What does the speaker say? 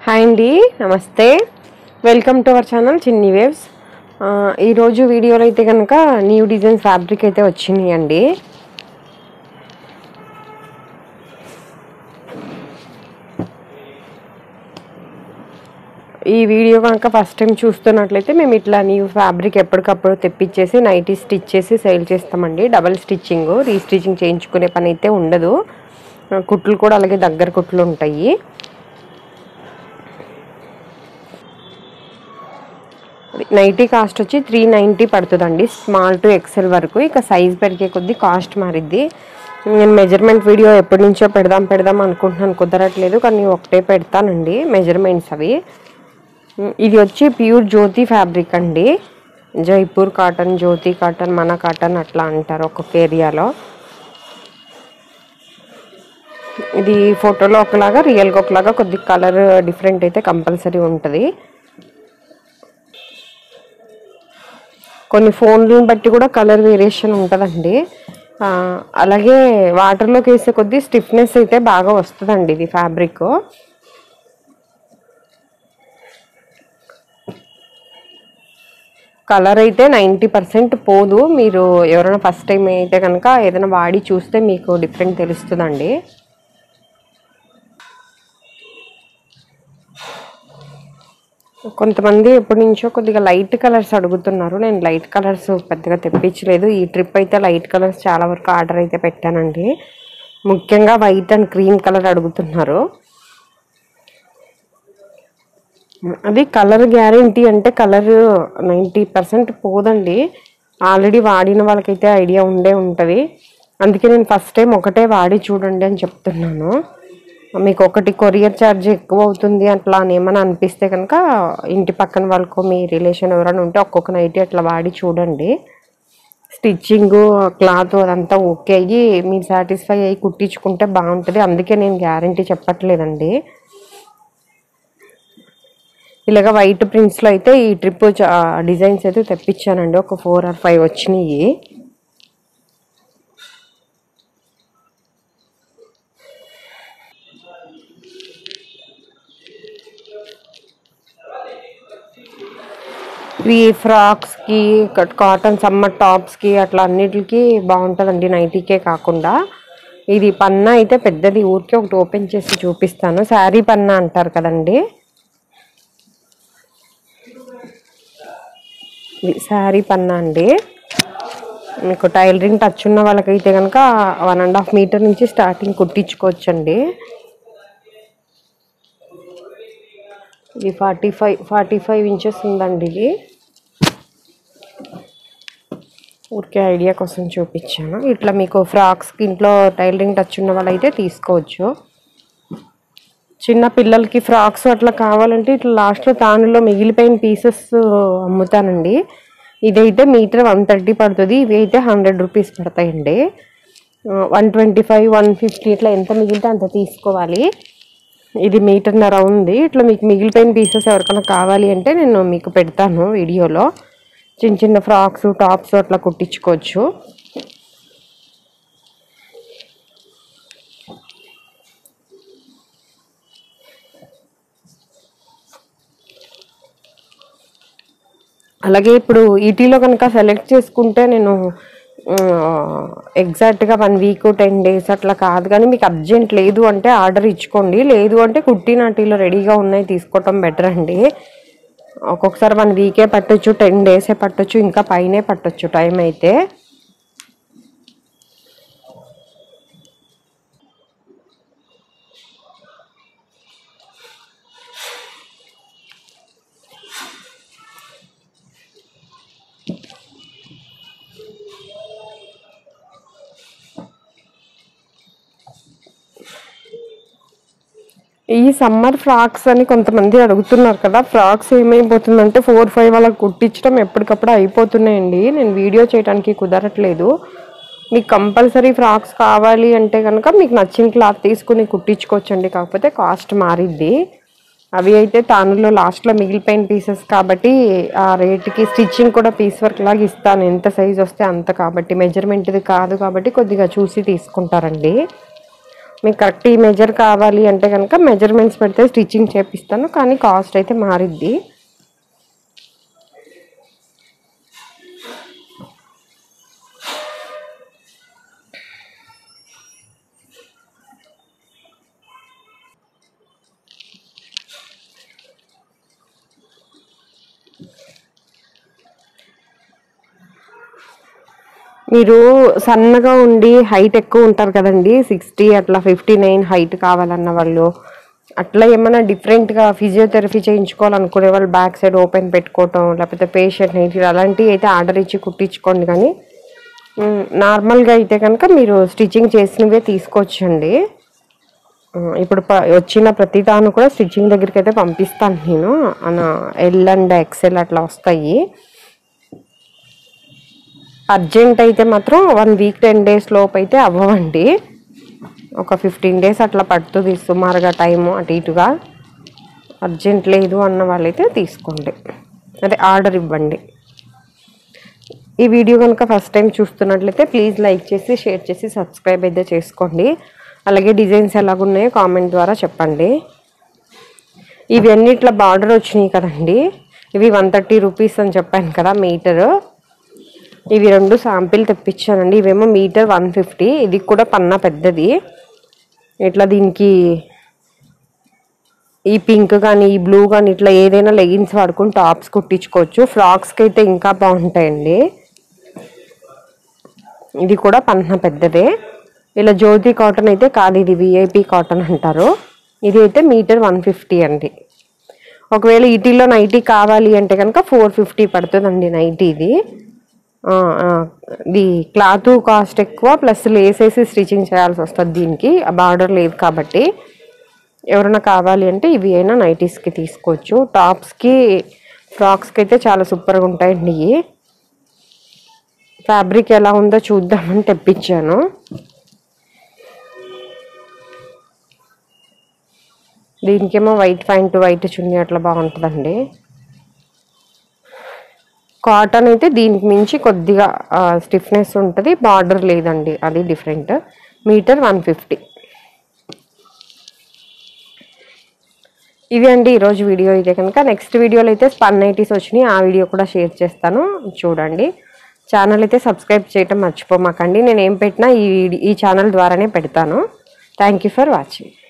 hi అండి నమస్తే welcome to our channel Chinni waves ఆ, ఈరోజు వీడియోలో అయితే కనుక న్యూ డిజైన్ ఫ్యాబ్రిక్ అయితే వచ్చినాయి అండి ఈ వీడియో కనుక ఫస్ట్ టైం చూస్తున్నట్లయితే మేము ఇట్లా న్యూ ఫ్యాబ్రిక్ ఎప్పటికప్పుడు తెప్పించేసి నైటీ స్టిచ్ చేసి సేల్ చేస్తామండి డబల్ స్టిచ్చింగ్ రీస్టిచ్చింగ్ చేయించుకునే పని అయితే ఉండదు ఆ, కుట్లు కూడా అలాగే దగ్గర కుట్లు ఉంటాయి నైటీ కాస్ట్ వచ్చి త్రీ నైంటీ పడుతుందండి స్మాల్ టు ఎక్సెల్ వరకు ఇక సైజ్ పెరిగే కొద్దీ కాస్ట్ మారిద్ది నేను మెజర్మెంట్ వీడియో ఎప్పటి నుంచో పెడదాం పెడదాం అనుకుంటున్నాను కుదరట్లేదు కానీ ఒకటే పెడతానండి మెజర్మెంట్స్ అవి ఉమ్, ఇది వచ్చి ప్యూర్ జ్యోతి ఫ్యాబ్రిక్ అండి జైపూర్ కాటన్ జ్యోతి కాటన్ మన కాటన్ అట్లా అంటారు ఒక్కొక్క ఏరియాలో ఇది ఫోటోలో ఒకలాగా రియల్గా ఒకలాగా కొద్ది కలర్ డిఫరెంట్ అయితే కంపల్సరీ ఉంటుంది కొన్ని ఫోన్లను బట్టి కూడా కలర్ వేరియేషన్ ఉంటుందండి ఆ, అలాగే వాటర్లోకి వేసే కొద్దీ స్టిఫ్నెస్ అయితే బాగా వస్తుందండి ఇది ఫ్యాబ్రిక్ కలర్ అయితే నైంటీ పర్సెంట్ పోదు మీరు ఎవరైనా ఫస్ట్ టైం అయితే కనుక ఏదైనా వాడి చూస్తే మీకు డిఫరెంట్ తెలుస్తుందండి కొంతమంది ఎప్పటి నుంచో కొద్దిగా లైట్ కలర్స్ అడుగుతున్నారు నేను లైట్ కలర్స్ పెద్దగా తెప్పించలేదు ఈ ట్రిప్ అయితే లైట్ కలర్స్ చాలా వరకు ఆర్డర్ అయితే పెట్టానండి ముఖ్యంగా వైట్ అండ్ క్రీమ్ కలర్ అడుగుతున్నారు అది కలర్ గ్యారంటీ అంటే కలర్ నైంటీ పర్సెంట్ పోదండి ఆల్రెడీ వాడిన వాళ్ళకైతే ఐడియా ఉండే ఉంటుంది అందుకే నేను ఫస్ట్ టైం ఒకటే వాడి చూడండి అని చెప్తున్నాను మీకు ఒకటి కొరియర్ ఛార్జ్ ఎక్కువ అవుతుంది అట్లా అని ఏమైనా అనిపిస్తే కనుక ఇంటి పక్కన వాళ్ళకు మీ రిలేషన్ ఎవరైనా ఉంటే ఒక్కొక్క నైట్ అట్లా వాడి చూడండి స్టిచ్చింగ్ క్లాత్ అదంతా ఓకే అయ్యి మీరు సాటిస్ఫై అయ్యి కుట్టించుకుంటే బాగుంటుంది అందుకే నేను గ్యారంటీ చెప్పట్లేదండి ఇలాగ వైట్ ప్రింట్స్లో అయితే ఈ ట్రిప్ డిజైన్స్ అయితే తెప్పించానండి ఒక ఫోర్ ఆర్ ఫైవ్ వచ్చినాయి ఇవి ఫ్రాక్స్కి కాటన్ సమ్మర్ టాప్స్కి అట్లా అన్నిటికి బాగుంటుందండి నైటీకే కాకుండా ఇది పన్నా అయితే పెద్దది ఊరికే ఒకటి ఓపెన్ చేసి చూపిస్తాను శారీ పన్నా అంటారు కదండి ఇది శారీ పన్నా అండి మీకు టైలరింగ్ టచ్ ఉన్న వాళ్ళకైతే కనుక వన్ అండ్ హాఫ్ మీటర్ నుంచి స్టార్టింగ్ కుట్టించుకోవచ్చండి ఇది forty five forty five inches ఉందండి ఇది ఊరికే ఐడియా కోసం చూపించాను ఇట్లా మీకు ఫ్రాక్స్కి ఇంట్లో టైలరింగ్ టచ్ ఉన్న వాళ్ళైతే తీసుకోవచ్చు చిన్న పిల్లలకి ఫ్రాక్స్ అట్లా కావాలంటే ఇట్లా లాస్ట్లో తానులో మిగిలిపోయిన పీసెస్ అమ్ముతానండి ఇదైతే మీటర్ వన్ థర్టీ పడుతుంది ఇవి అయితే హండ్రెడ్ రూపీస్ పడతాయండి one twenty five one fifty ఇట్లా ఎంత మిగిలితే అంత తీసుకోవాలి ఇది మీటర్నర ఉంది ఇట్లా మీకు మిగిలిపోయిన పీసెస్ ఎవరికైనా కావాలి అంటే నేను మీకు పెడతాను వీడియోలో చిన్న చిన్న ఫ్రాక్స్ టాప్స్ అట్లా కుట్టించుకోవచ్చు అలాగే ఇప్పుడు ఈటీలో కనుక సెలెక్ట్ చేసుకుంటే నేను ఎగ్జాక్ట్గా వన్ వీక్ టెన్ డేస్ అట్లా కాదు కానీ మీకు అర్జెంట్ లేదు అంటే ఆర్డర్ ఇచ్చుకోండి లేదు అంటే కుట్టి నాటీలో రెడీగా ఉన్నాయి తీసుకోవటం బెటర్ అండి ఒక్కొక్కసారి వన్ వీకే పట్టొచ్చు టెన్ డేసే పట్టొచ్చు ఇంకా పైనే పట్టొచ్చు టైం అయితే ఈ సమ్మర్ ఫ్రాక్స్ అని కొంతమంది అడుగుతున్నారు కదా ఫ్రాక్స్ ఏమైపోతుందంటే ఫోర్ ఫైవ్ వాళ్ళకి కుట్టించడం ఎప్పటికప్పుడు అయిపోతున్నాయండి నేను వీడియో చేయడానికి కుదరట్లేదు మీకు కంపల్సరీ ఫ్రాక్స్ కావాలి అంటే కనుక మీకు నచ్చిన క్లాత్ తీసుకుని కుట్టించుకోవచ్చండి కాకపోతే కాస్ట్ మారిద్ది అవి అయితే తానులో లాస్ట్లో మిగిలిపోయిన పీసెస్ కాబట్టి ఆ రేట్కి స్టిచ్చింగ్ కూడా పీస్ వర్క్ లాగా ఇస్తాను ఎంత సైజ్ వస్తే అంత కాబట్టి మెజర్మెంట్ది కాదు కాబట్టి కొద్దిగా చూసి తీసుకుంటారండి మీకు కరెక్ట్ ఈ మెజర్ కావాలి అంటే కనుక మెజర్మెంట్స్ పెడితే స్టిచ్చింగ్ చేపిస్తాను కానీ కాస్ట్ అయితే మారిద్ది మీరు సన్నగా ఉండి హైట్ ఎక్కువ ఉంటారు కదండి సిక్స్టీ అట్లా ఫిఫ్టీ నైన్ హైట్ కావాలన్న వాళ్ళు అట్లా ఏమైనా డిఫరెంట్గా ఫిజియోథెరపీ చేయించుకోవాలనుకునే వాళ్ళు బ్యాక్ సైడ్ ఓపెన్ పెట్టుకోవటం లేకపోతే పేషెంట్ నైట్ అలాంటివి అయితే ఆర్డర్ ఇచ్చి కుట్టించుకోండి కానీ మ్, నార్మల్గా అయితే కనుక మీరు స్టిచ్చింగ్ చేసినవే తీసుకోవచ్చండి ఆ, ఇప్పుడు ప- వచ్చిన ప్రతి దాన్ని కూడా స్టిచ్చింగ్ దగ్గరికి అయితే పంపిస్తాను నేను అన ఎల్ అండ్ ఎక్సెల్ అట్లా వస్తాయి అర్జెంట్ అయితే మాత్రం వన్ వీక్ టెన్ డేస్ లోపు అయితే అవ్వవండి ఒక ఫిఫ్టీన్ డేస్ అట్లా పడుతుంది సుమారుగా టైము అటు ఇటుగా అర్జెంట్ లేదు అన్న వాళ్ళైతే తీసుకోండి అదే ఆర్డర్ ఇవ్వండి ఈ వీడియో కనుక ఫస్ట్ టైం చూస్తున్నట్లయితే ప్లీజ్ లైక్ చేసి షేర్ చేసి సబ్స్క్రైబ్ అయితే చేసుకోండి అలాగే డిజైన్స్ ఎలాగున్నాయో కామెంట్ ద్వారా చెప్పండి ఇవి అన్నిట్ల బార్డర్ వచ్చినాయి కదండి ఇవి వన్ థర్టీ రూపీస్ అని చెప్పాను కదా మీటరు ఇవి రెండు శాంపిల్ తెప్పించానండి ఇవేమో మీటర్ వన్ ఫిఫ్టీ ఇది కూడా పన్నా పెద్దది ఇట్లా దీనికి ఈ పింక్ కానీ ఈ బ్లూ కానీ ఇట్లా ఏదైనా లెగిన్స్ వాడుకుని టాప్స్ కుట్టించుకోవచ్చు ఫ్రాక్స్కి అయితే ఇంకా బాగుంటాయండి ఇది కూడా పన్నా పెద్దదే ఇలా జ్యోతి కాటన్ అయితే కాదు ఇది విఐపి కాటన్ అంటారు ఇది అయితే మీటర్ వన్ ఫిఫ్టీ అండి ఒకవేళ ఈటీలో నైటీ కావాలి అంటే కనుక ఫోర్ ఫిఫ్టీ పడుతుందండి నైటీ ఇది ఆ, ఆ, ఇది క్లాత్ కాస్ట్ ఎక్కువ ప్లస్ లేసేసి స్టిచ్చింగ్ చేయాల్సి వస్తుంది దీనికి ఆ బార్డర్ లేదు కాబట్టి ఎవరైనా కావాలి అంటే ఇవి అయినా నైటీస్కి తీసుకోవచ్చు టాప్స్కి ఫ్రాక్స్కి అయితే చాలా సూపర్గా ఉంటాయండి ఇవి ఫ్యాబ్రిక్ ఎలా ఉందో చూద్దామని తెప్పించాను దీనికేమో వైట్ ప్యాంట్ వైట్ చున్నీ అట్లా బాగుంటుందండి కాటన్ అయితే దీనికి మించి కొద్దిగా స్టిఫ్నెస్ ఉంటుంది బార్డర్ లేదండి అది డిఫరెంట్ మీటర్ వన్ ఫిఫ్టీ ఇవి అండి ఈరోజు వీడియో అయితే కనుక నెక్స్ట్ వీడియోలో అయితే స్పన్ నైటీస్ వచ్చినాయి ఆ వీడియో కూడా షేర్ చేస్తాను చూడండి ఛానల్ అయితే సబ్స్క్రైబ్ చేయటం మర్చిపోమాకండి నేను ఏం పెట్టినా ఈ వీడి- ఈ ఛానల్ ద్వారానే పెడతాను థ్యాంక్ యూ ఫర్ వాచింగ్